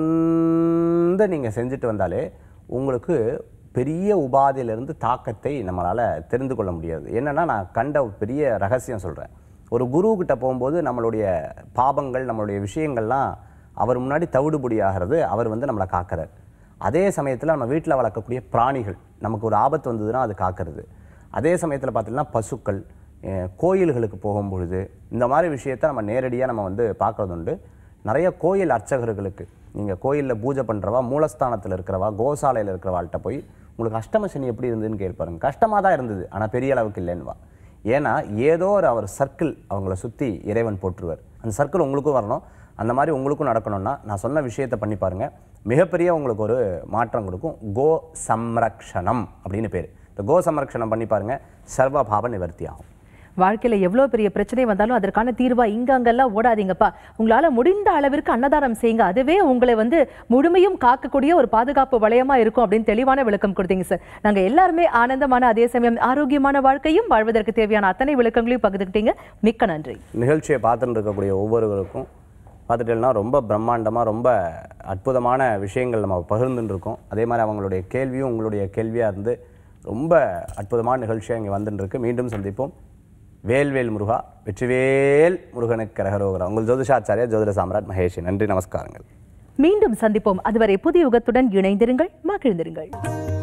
தொடர்ந்து நீங்கள் செஞ்சுட்டு வந்தாலே உங்களுக்கு பெரிய உபாதையிலிருந்து தாக்கத்தை நம்மளால் தெரிந்து கொள்ள முடியாது என்னன்னா நான் கண்ட ஒரு பெரிய ரகசியம் சொல்கிறேன் ஒரு குரு கிட்ட போகும்போது நம்மளுடைய பாபங்கள் நம்மளுடைய விஷயங்கள்லாம் அவர் முன்னாடி தவிடுபடி ஆகிறது அவர் வந்து நம்மளை காக்கிறார் அதே சமயத்தில் நம்ம வீட்டில் வளர்க்கக்கூடிய பிராணிகள் நமக்கு ஒரு ஆபத்து வந்ததுன்னா அது காக்கிறது அதே சமயத்தில் பார்த்தீங்கன்னா பசுக்கள் அஹ், கோயில்களுக்கு போகும்பொழுது இந்த மாதிரி விஷயத்தை நம்ம நேரடியாக நம்ம வந்து பார்க்கறது உண்டு நிறைய கோயில் அர்ச்சகர்களுக்கு நீங்கள் கோயிலில் பூஜை பண்ணுறவா மூலஸ்தானத்தில் இருக்கிறவா கோசாலையில் இருக்கிறவாள்கிட்ட போய் உங்களுக்கு அஷ்டம சனி எப்படி இருந்ததுன்னு கேட்பாருங்க கஷ்டமாக தான் இருந்தது ஆனால் பெரிய அளவுக்கு இல்லைன்னுவா ஏன்னா ஏதோ ஒரு அவர் சர்க்கிள் அவங்கள சுற்றி இறைவன் போட்டுருவார் அந்த சர்க்கிள் உங்களுக்கும் வரணும் அந்த மாதிரி உங்களுக்கும் நடக்கணும்னா நான் சொன்ன விஷயத்தை பண்ணி பாருங்க மிகப்பெரிய உங்களுக்கு ஒரு மாற்றம் கொடுக்கும் கோ சம்ரக்ஷணம் அப்படின்னு பேர் இந்த கோ சம்ரக்ஷணம் பண்ணி பாருங்க சர்வ பாவ நிவர்த்தி ஆகும் வாழ்க்கையில எவ்வளவு பெரிய பிரச்சனை வந்தாலும் அதற்கான தீர்வா இங்க அங்கெல்லாம் ஓடாதீங்கப்பா உங்களால முடிந்த அளவிற்கு அன்னதானம் செய்யுங்க அதுவே உங்களை வந்து முழுமையும் காக்கக்கூடிய ஒரு பாதுகாப்பு வளையமா இருக்கும் அப்படின்னு தெளிவான விளக்கம் கொடுத்தீங்க சார் நாங்க எல்லாருமே ஆனந்தமான அதே சமயம் ஆரோக்கியமான வாழ்க்கையும் வாழ்வதற்கு தேவையான அத்தனை விளக்கங்களையும் பகிர்ந்துக்கிட்டீங்க மிக்க நன்றி நிகழ்ச்சியை பார்த்துட்டு இருக்கக்கூடிய ஒவ்வொருவருக்கும் பார்த்துட்டேன்னா ரொம்ப பிரம்மாண்டமாக ரொம்ப அற்புதமான விஷயங்கள் நம்ம பகிர்ந்துட்டு இருக்கோம் அதே மாதிரி அவங்களுடைய கேள்வியும் உங்களுடைய கேள்வியாக இருந்து ரொம்ப அற்புதமான நிகழ்ச்சியாக இங்கே வந்துட்டு இருக்கு மீண்டும் சந்திப்போம் வேல்வேல் முருகா வெற்றிவேல் முருகனுக்கு கரகரோகரா உங்கள் ஜோதிஷாச்சாரியா ஜோதிட சாம்ராட் மகேஷ் நன்றி நமஸ்காரங்கள் மீண்டும் சந்திப்போம் அதுவரை புதிய யுகத்துடன் இணைந்திருங்கள் மகிழ்ந்திருங்கள்